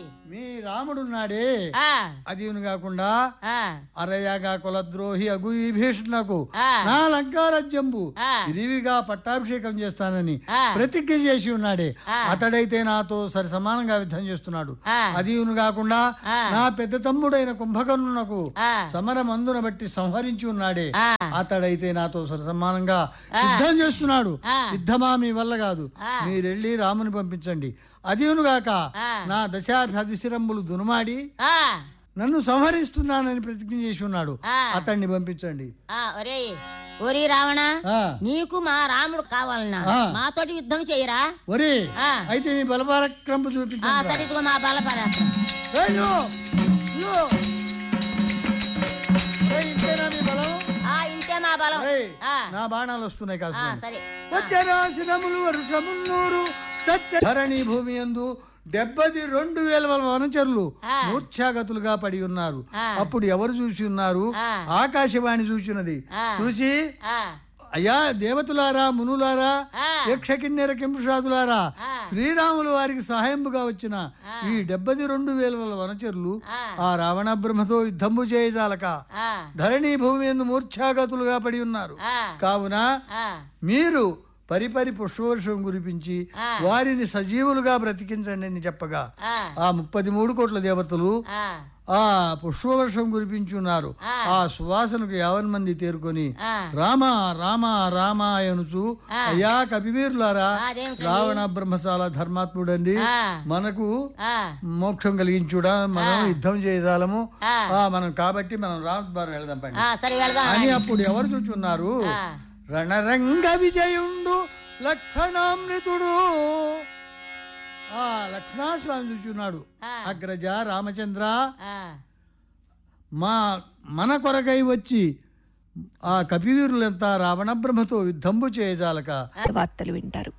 మీ రాముడున్నాడే ఆ, అదివును కాకుండా ఆ, అరయగా కులద్రోహి అగు ఈ భీషణకు ఆ. నా లంకారాజ్యంబు ఆ. విరివిగా పట్టాభిషేకం చేస్తానని ఆ. ప్రతిజ్ఞ చేసి ఉన్నాడే ఆ. అతడైతే నాతో సరి సమానంగా యుద్ధం చేస్తున్నాడు ఆ. అదివును కాకుండా ఆ. నా పెద్ద తమ్ముడైన కుంభకర్ణునకు ఆ. సమరమందున బట్టి సంహరించి ఉన్నాడే ఆ. అతడైతే నాతో సరి సమానంగా యుద్ధం చేస్తున్నాడు ఆ. యుద్ధమా మీ వల్ల కాదు ఆ. మీరెళ్ళి రాముని పంపించండి అదివునుగాక ఆ. నా దశాభిశిరంబులు దునుమాడి ఆ, నన్ను సంహరిస్తున్నానని ప్రతిజ్ఞ చేసి ఉన్నాడు ఆ. అతన్ని పంపించండి ఆ, ఒరేయ్ ఒరి రావణ ఆ నీకు మా రాముడు కావాలన్నా ఆ. మాతోటి యుద్ధం చేయరా ఒరే ఆ. అయితే మీ బలపారక్రమ ఆ చూపించండి సరే ఇదిగో మా బలపరాత్రం అయ్యో! అయ్యో! ఏయ్, ఇంతేనా మీ బలం? ఆ ఇంతే మా బలం ఏయ్, ఆ, నా బాణాలు వస్తున్నాయి ఆ, కాస్త సరే వచ్చరాశిరములు వర్షమున్నూరు సత్య ధరణి భూమి యందు డెబ్బది రెండు వేల వనచరులు ఆ. మూర్ఛాగతులుగా పడి ఉన్నారు ఆ. అప్పుడు ఎవరు చూసి ఉన్నారు ఆ. ఆకాశవాణి చూసినది ఆ. చూసి ఆ, అయ్యా దేవతలారా మునులారా ఆ. యక్షకిన్నెర కింపుషాదులారా ఆ. శ్రీరాములు వారికి సహాయంబుగా వచ్చిన ఈ డెబ్బది రెండు వేల వనచరులు ఆ. ఆ రావణ బ్రహ్మతో యుద్ధంబు చేయజాలక ఆ, ధరణి భూమి ఎందు మూర్ఛాగతులుగా పడి ఉన్నారు ఆ, కావున ఆ, మీరు పరిపరి పుష్పవర్షం కురిపించి ఆ. వారిని సజీవులుగా బ్రతికించండి అని చెప్పగా ఆ, ఆ ముప్పది మూడు కోట్ల దేవతలు ఆ, ఆ పుష్పవర్షం కురిపించున్నారు ఆ. ఆ సువాసనకు యావన్ మంది తేరుకొని ఆ. రామ రామ రామ అనుచు ఆ. అయ్యా కపివీరులారా అదేమిటండి? రావణ బ్రహ్మశాల ధర్మాత్ముడండి ఆ. మనకు ఆ, మోక్షం కలిగించుడా మనం యుద్ధం చేయజాలము ఆ. ఆ, మనం కాబట్టి మనం రామద్వారం వెళదాం పండి ఆ, సరే వెళ్దాం అని అప్పుడు ఎవరు చూచున్నారు ఆ. రణరంగ విజయుండు లక్షణామృతుడు ఆ లక్ష్మణస్వామి చూచున్నాడు ఆ. అగ్రజ రామచంద్ర ఆ, మా మన కొరకై వచ్చి ఆ కపివీరులంతా రావణ బ్రహ్మతో యుద్ధంబు చేయజాలక వార్తలు వింటారు